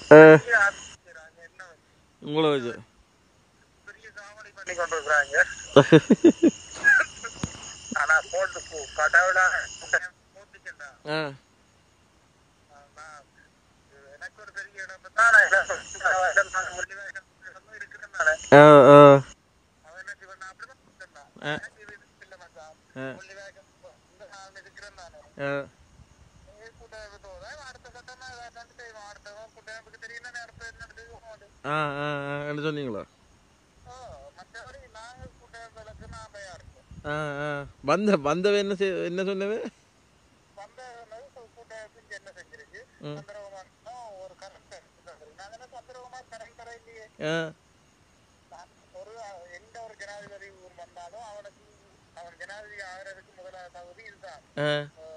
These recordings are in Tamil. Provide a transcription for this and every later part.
ஆ, பெரிய ஆரம்பிக்கிறாங்க என்ன உங்களை வச்சு பெரிய காமெடி பண்ணி கொண்டிருக்கிறாங்க ஆனா போட்டு போ- கடவுளா மூத்திக்கண்டா ஆ எனக்கு ஒரு பெரிய இடம் தான் நான் இடம் நான் ஒரு இடம் இருக்கிறேன் நானே ஆ ஆ அவன் என்ன செய்வான் அப்படிதான் சொல்லிட்டான். ஆ. எனக்கு இது இல்ல மச்சான். ஆ. புள்ளி வேகம் இந்த நான் இருக்கிறேன் நானு. ஆ நீ கூட்டமைப்பு தோதா, அடுத்த கட்டம் நான் வேற என்னன்னு செய்வோம். அடுத்தவன் கூட்டமைப்புக்கு தெரியும் தானே அடுத்து என்ன செய்வோம் அது. ஆ ஆ ஆ என்ன சொன்னீங்களா ஓ, மத்தபடி நாங்க கூட்டமைப்புகளுக்கு நான் தயார் இருக்கோம். ஆ ஆ வந்த வந்தவ என்ன செய் என்ன சொன்னவே வந்த அளவு கூட்டமைப்பு இங்க என்ன செஞ்சிருக்கு? ம். சந்திரகுமார் தான் ஒரு current தந்திருக்கு. நாங்க என்ன சந்திரகுமார் current தர இல்லையே. ஆ நான் ஒரு எந்த ஒரு ஜனாதிபதி ஊர் வந்தாலும் அவனுக்கு அவன் ஜனாதிபதி ஆகிறதுக்கு முதலாவது தகுதி இதுதான் ஆ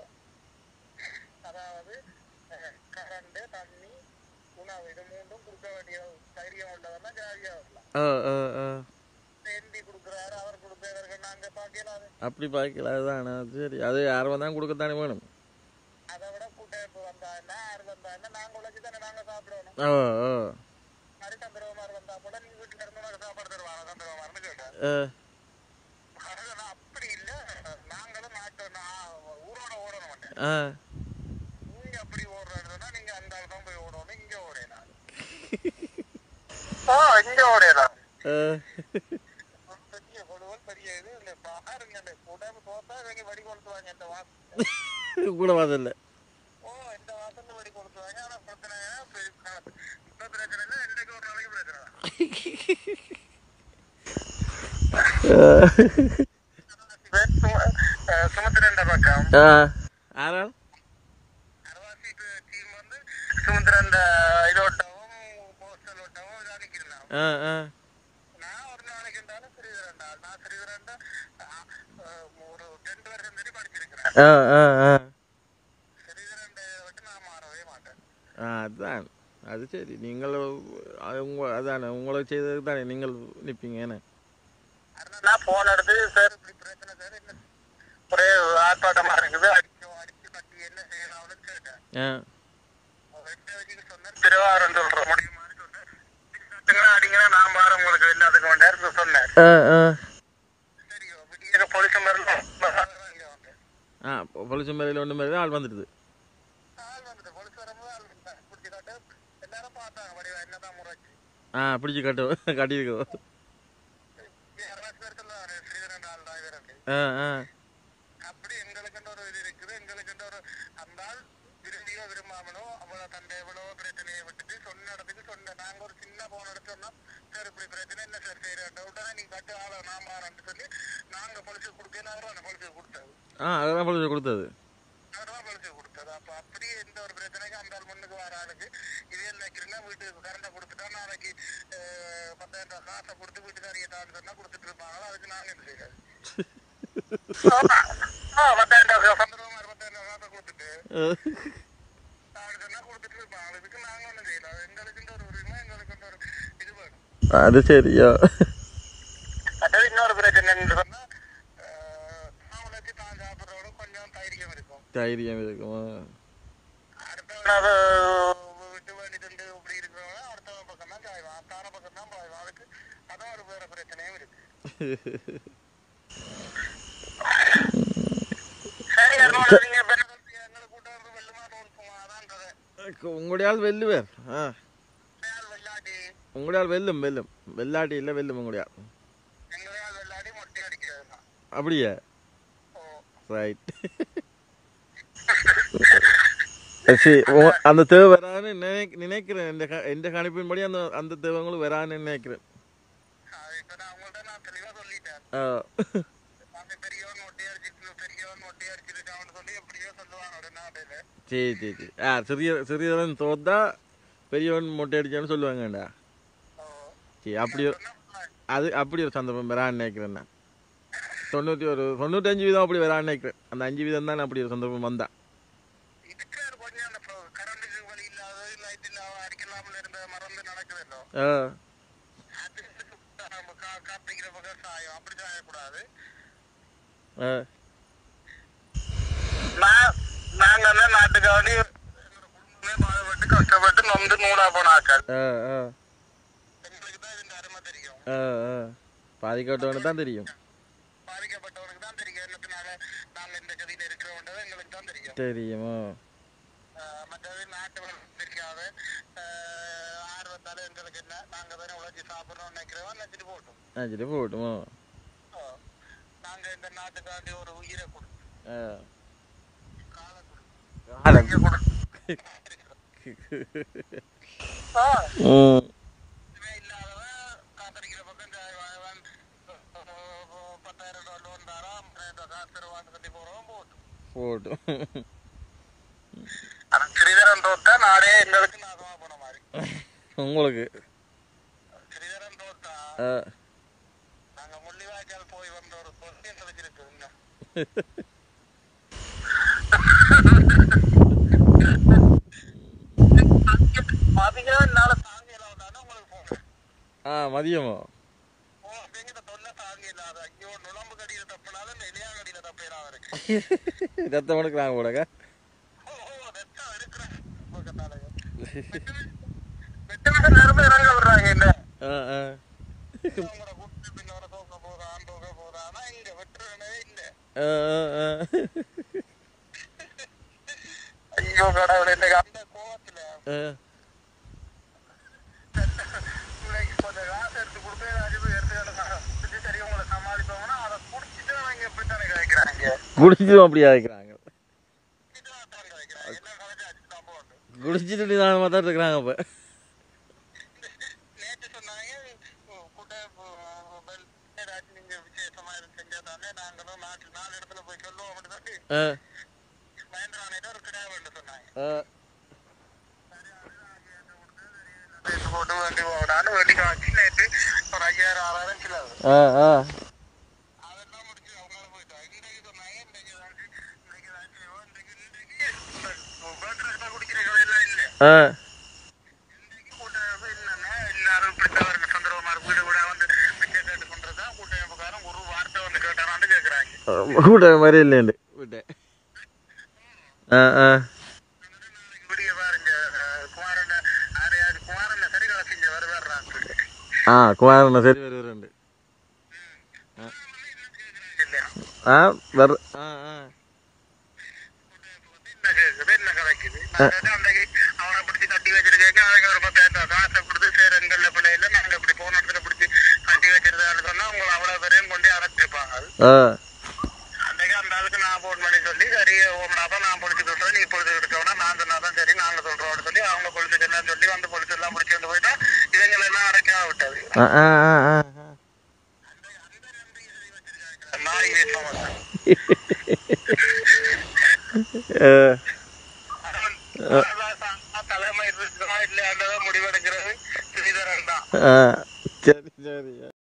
அதாவது அஹ், கரண்ட் தண்ணி உணவு இது மூன்றும் கொடுக்க வேண்டிய தைரியம் உள்ளதெல்லாம் ஜாதியா வரலாம் ஆ ஆ ஆ எம்பி கொடுக்குறாரு அவர் கொடுக்குறவர்கள் நாங்க பார்க்கலாது அப்படி பார்க்கல அதுதானே சரி அது யார் வந்தாலும் கொடுக்கத்தானே வேணும் அதை விட கூட்டமைப்பு வந்தா என்ன யார் வந்தா என்ன நாங்க உழைச்சி தானே நாங்க சாப்பிடணும் ஓ ஓ மாதிரி சந்திரகுமார் வந்தா போல நீங்க வீட்டுல இருந்து உனக்கு சாப்பாடு தருவாங்க சந்திரகுமார்னு கேட்டேன் ஆ அதனால அப்படி இல்ல நாங்களும் நாட்டு நான் ஊரோட ஓடணும் மாட்டேன் ஆ நீங்க அப்படி ஓடுறதுன்னா நீங்க அந்த ஆள் தான் போய் ஓடணும் இங்க ஓடேனா ஓ இங்க ஓடேனா ஆ பெரிய கொடுவல் பெரிய இது இல்ல பாருங்க இந்த உடம்பு தோத்தா இவங்க வடி கொளுத்துவாங்க இந்த வாசல் கூட வாசல்ல ஓ இந்த வாசல்ல வடி கொளுத்துவாங்க ஆனா பிரச்சனை பெரிய கா- இப்ப பிரச்சனை இல்ல என்னைக்கு ஒரு நாளைக்கு பிரச்சனை தான். இவன் சும- அஹ் சுமந்திரன் பக்கம் ஆ ஆறாள் அரவாசி டீம் வந்து சுமந்திரன் இதோட்டவும் போஸ்டல் ஓட்டவும் இதானிக்கிறான் ஆ ஆ நான் ஒரு நாளைக்கு இருந்தாலும் ஸ்ரீதரன்டா நான் ஸ்ரீதரன்டா ஒரு ரெண்டு வருஷம் சரி படிச்சிருக்கிறேன் ஆ ஆ ஆ ஸ்ரீதரன் விட்டு நான் மாறவே மாட்டேன் ஆ அதுதான் அது சரி நீங்கள் அது உங்க அதானே உங்களை செய்ததுக்கு தானே நீங்கள் நிற்பீங்க என்ன அதனால நான் போன எடுத்து சார் இப்படி பிரச்சனை சார் என்ன ஒரே ஆர்ப்பாட்டமா இருக்குது அடிச்சு அடிச்சு கட்டி என்ன செய்யலாம்னு கேட்டேன் ஆ ரெண்டு வச்சுக்கு சொன்னேன் திருவாரூர் சொல்ற முடியுமான்னு சொன்னேன் கட்டுங்களா அடிங்கன்னா நான் பாரு உங்களுக்கு எல்லாத்துக்கும் வேண்டாரு சொன்னேன் ஆ ஆ சரி விடிய போலீஸ் வரலாம் இங்க வந்து ஆ பொலிச்சு மேலே ஒன்று மேலே ஆள் வந்துடுது ஆள் வந்துட்டு போலீஸ் வரும்போது ஆள் வந்தாங்க பிடிச்சி காட்டு எல்லாரும் பார்த்தாங்க வடிவா என்னதான் முறைச்சு ஆ பிடிச்சி கட்டு கட்டியிருக்கோம் யாராச்சும் பேர் சொல்லுவாரு ஸ்ரீதரன் ஆள் தான் இவருக்கு ஆ ஆ அப்படி எங்களுக்குன்ற ஒரு இது இருக்குது எங்களுக்குன்ற ஒரு அந்த ஆள் விரும்பியோ விரும்பாமலோ அவளை தந்தை எவ்வளவோ பிரச்சனையை விட்டுட்டு சொன்ன இடத்துக்கு சொன்ன நாங்க ஒரு சின்ன போன எடுத்து சொன்னோம் சார் இப்படி பிரச்சனை என்ன சார் செய்யறேன் உடனே நீ கட்டு ஆளை நான் மாறேன்னு சொல்லி நாங்க பொலிச்சு கொடுக்கல அவர் அந்த பொலிச்சு கொடுத்தது ஆ அதுதான் பொலிச்சு கொடுத்தது அவர் தான் பொலிச்சு கொடுத்தது அப்ப அப்படி எந்த ஒரு பிரச்சனைக்கு அந்த ஆள் முன்னுக்கு வர ஆளுக்கு இதே நினைக்கிறீங்கன்னா வீட்டுக்கு கரண்டை கொடுத்துட்டா நாளைக்கு அஹ், பத்தாயிரம் ரூபாய் காசை கொடுத்து வீட்டுக்காரியை தான் சொன்னா கொடுத்துட்டு இருப்பாங்க அதுக்கு நாங்க என்ன செய்யறது ஆ, பத்தாயிரம் ரூபாய் சந்திரகுமார் பத்தாயிரம் ரூபாய் காசை கொடுத்துட்டு அடுத்தனா கொடுத்துட்டு இருப்பாங்க இதுக்கு நாங்க ஒண்ணும் செய்யல எங்களுக்குன்ற ஒரு உரிமை எங்களுக்குன்ற ஒரு இது வேணும் அது சரியா அதாவது இன்னொரு பிரச்சனை என்னன்னு சொன்னா அஹ், அவங்களுக்கு தான் சாப்பிடுறவங்க கொஞ்சம் தைரியம் இருக்கும் தைரியம் இருக்குமா அடுத்தவன் அதை விட்டு வேண்டிட்டு இப்படி இருக்கிறவங்க அடுத்தவன் பக்கம் தான் சாய்வான் தான பக்கம் தான் பாய்வான் அதுக்கு அதான் ஒரு வேற பிரச்சனையும் இருக்கு சரி அதோட நீங்க இப்ப என்ன சொல்றீங்க? எங்களை கூட்டம் வந்து வெள்ளுமா தோற்குமா அதான்றதை உங்களுடைய ஆள் வெல்லுவேர் ஆ யார் வெள்ளாடி உங்களுடைய ஆள் வெல்லும் வெல்லும் வெள்ளாட்டி இல்லை வெல்லும் உங்களுடைய ஆள் எங்களையால் வெள்ளாடி மொட்டை அடிக்கிறது தான் அப்படியா ஓ ரைட் சரி உங்க- அந்த தேவை வரான்னு நினை நினைக்கிறேன் இந்த க- இந்த கணிப்பின்படி அந்த அந்த தேவங்களும் வரான்னு நினைக்கிறேன் அது இப்ப நான் உங்கள்ட்ட நான் தெளிவா சொல்லிட்டேன் ஆ. அந்த பெரியவன் மொட்டை அடிச்சிட்டு பெரியவன் மொட்டை அடிச்சிருக்கான்னு சொல்லி எப்படியோ சொல்லுவாங்க ஒரு நாடுல சரி சரி சரி ஆ சிறிய சிறியவன் தோத்தா பெரியவன் மொட்டை அடிச்சான்னு சொல்லுவாங்கடா ஓ சரி அப்படி ஒரு- அது அப்படி ஒரு சந்தர்ப்பம் வரான்னு நினைக்கிறேன் நான் தொண்ணூற்றி ஒரு தொண்ணூத்தஞ்சு வீதம் அப்படி வரான்னு நினைக்கிறேன் அந்த அஞ்சு வீதம் தான் அப்படி ஒரு சந்தர்ப்பம் வந்தா இதுக்கு அது கொஞ்சம் அந்த கரண்ட்டுக்கு வழி இல்லாத லைட் இல்லாத அடிக்கலாமல் இருந்த மறந்து நடக்குதല്ലോ ஆ அது நம்ம கா- காப்பிக்கிற பக்கம் சாயம் அப்படி சாயக்கூடாது ஆ நான் நாங்க வந்து நாட்டுக்காண்டி என்னோட குடும்பமே பாடுபட்டு கஷ்டப்பட்டு வந்து நூலா போன ஆக்கள் ஆ ஆ எங்களுக்கு தான் இதுன்ற அருமை தெரியும் ஆ ஆ பாதிக்கப்பட்டவனுக்கு தான் தெரியும் பாதிக்கப்பட்டவனுக்கு தான் தெரியும் என்னத்தினால நாங்க இந்த கதியில இருக்கிறோம்ன்றது எங்களுக்கு தான் தெரியும் தெரியுமோ ஆஹ் மற்றது நாட்டு வளர்ச்சிக்காக ஆர்வத்தால எங்களுக்கு என்ன நாங்க தானே உழைச்சி சாப்பிடணும்னு நினைக்கிறோம் நினைச்சிட்டு போட்டோம் நினச்சிட்டு போகட்டுமோ ஆஹ் நாங்க இந்த நாட்டுக்காண்டி ஒரு உயிரை கொடுத்து ஆ காலை கொடுத்து காலம். இங்க கொடுத்து ஆஹ் ம் இதுவே இல்லாதவன் காத்தடிக்கிற பக்கம் ஜா- வா- வா- பத்தாயிரம் ரூபாய் லோன் தரோம் ஐம்பதாயிரம் ரூபாய் காசு தருவான்னு சொல்லி போறவன் போட்டும் போகட்டும் ஆனா ஸ்ரீதரன் தோத்தா நாடே எங்களுக்கு நாசமா போன மாதிரி உங்களுக்கு ஸ்ரீதரன் தோத்தா ஆ நாங்க முள்ளிவாய்க்கால் போய் வந்த ஒரு சொத்து எங்களுக்கு இருக்கு இன்னும் பாத்தீங்கன்னா என்னால தாங்க இல்லாம உங்களுக்கு போனேன் ஆ மதியமோ ஓ அப்படிங்கிற தொல்லை தாங்க இல்லாத ஐயோ நுழம்பு கடியில தப்பினாலும் நெலியா கடியில தப்பிடாத இருக்கு ரத்தம் எடுக்கிறாங்க போலக்கா ஓ ரத்தம் இருக்கிறேன் பக்கத்தால வெட்டினது நேரமே இறங்க விடுறாங்க என்ன ஆ ஆ அவங்கள கூப்பிட்டு பின்ன வர தோக்க போதா ஆண் தோக்க போதா ஆனா இங்க வெட்டுறனே இல்ல ஆ ஆ ஆ ஐயோ கடவுளே இந்த அந்த கோவத்துல ஆ பிள்ளைக்கு கொஞ்சம் காசு எடுத்து கொடுத்து அஞ்சு எடுத்து எடுத்து சரி உங்களை சமாளிப்பாங்கன்னா அதை குடிச்சிட்டு அவங்க எப்படித்தானே கதைக்கிறாங்க குடிச்சிட்டு அப்படியா வைக்கிறாங்க குடிச்சிட்டு தான் கதைக்கிறாங்க என்ன கதைச்சு அடிச்சு தான் போகணும் குடிச்சிட்டு நிதானமாக தான் இருக்கிறாங்க இப்போ நேற்று சொன்னாங்க கூட ஏதாச்சும் நீங்க விசேஷமா இருந்து செஞ்சா தானே நாங்களும் நாட்டு நாலு இடத்துல போய் சொல்லுவோம் அப்படின்னு சொல்லி ஆ மகேந்திரானிட்ட ஒரு கிடா வேண்டு சொன்னாங்க ஆ பேசி போட்டு வேண்டி போடான்னு வேண்டி காய்ச்சி நேற்று ஒரு ஐயாயிரம் ஆறாயிரம் கிலோ ஆ ஆ அதெல்லாம் முடிச்சு அவங்கள போயிட்டோம் இன்றைக்கு சொன்னாங்க இன்றைக்கு ஏதாச்சும் இன்றைக்கு ஏதாச்சும் இன்றைக்கு இன்றைக்கு பேட்டரி குடிக்கிற கதையெல்லாம் இல்லை ஆ இன்றைக்கு கூட்டமைப்பு என்னன்னா எல்லாரும் இப்படித்தவருக்கு சந்திரகுமார் வீடு கூட வந்து பிச்சை கேட்டு கொண்டிருக்கா கூட்டமைப்புக்காரன் ஒரு வார்த்தை வந்து கேட்டானான்னு கேட்குறாங்க கூட்ட மாதிரி இல்லைண்டு விட்டேன் ஆ ஆ நாளைக்கு விடிய பாருங்க அஹ், குமாரன் யாரையாவது குமாரன் சரி கலசிங்க வருவாடுறான்னு ஆ குமாரண்ண சரி வருவாருண்டு இல்லையா ஆ வர ஆ ஆ என்ன கேக்குது என்ன கதைக்குது நான் கேட்டேன் அன்றைக்கு அவனை பிடிச்சி கட்டி வச்சிருக்கேன் அதுக்கு ஒரு பத்தாயிரம் ரூபாய் காசை கொடுத்து சரி எங்கள்ல பிள்ளையில நாங்க இப்படி போன இடத்துல பிடிச்சி கட்டி வச்சிருந்தான்னு சொன்னா உங்களை அவ்வளவு பேரையும் கொண்டு அடைச்சிருப்பாங்க ஆ அன்றைக்கு அந்த ஆளுக்கு நான் போன் பண்ணி சொல்லி சரி ஓமனாப்பா நான் பொழிச்சு சொல்றேன் நீ பொழிச்சு எடுக்கணும்னா நான் சொன்னாதான் சரி நாங்க சொல்றோம்னு சொல்லி அவங்க பொழிச்சு எல்லாம் சொல்லி வந்து பொழிச்சு எல்லாம் பிடிச்சி வந்து போயிட்டா இதுங்களை எல்லாம் அடைக்காம விட்டது ஆ ஆ ஆ ஆ நாய் சமஸ்தான் ஆ தலைமை இருக்குமா இல்லையாண்டதை முடிவெடுக்கிறது ஸ்ரீதரன் தான் ஆ சரி சரி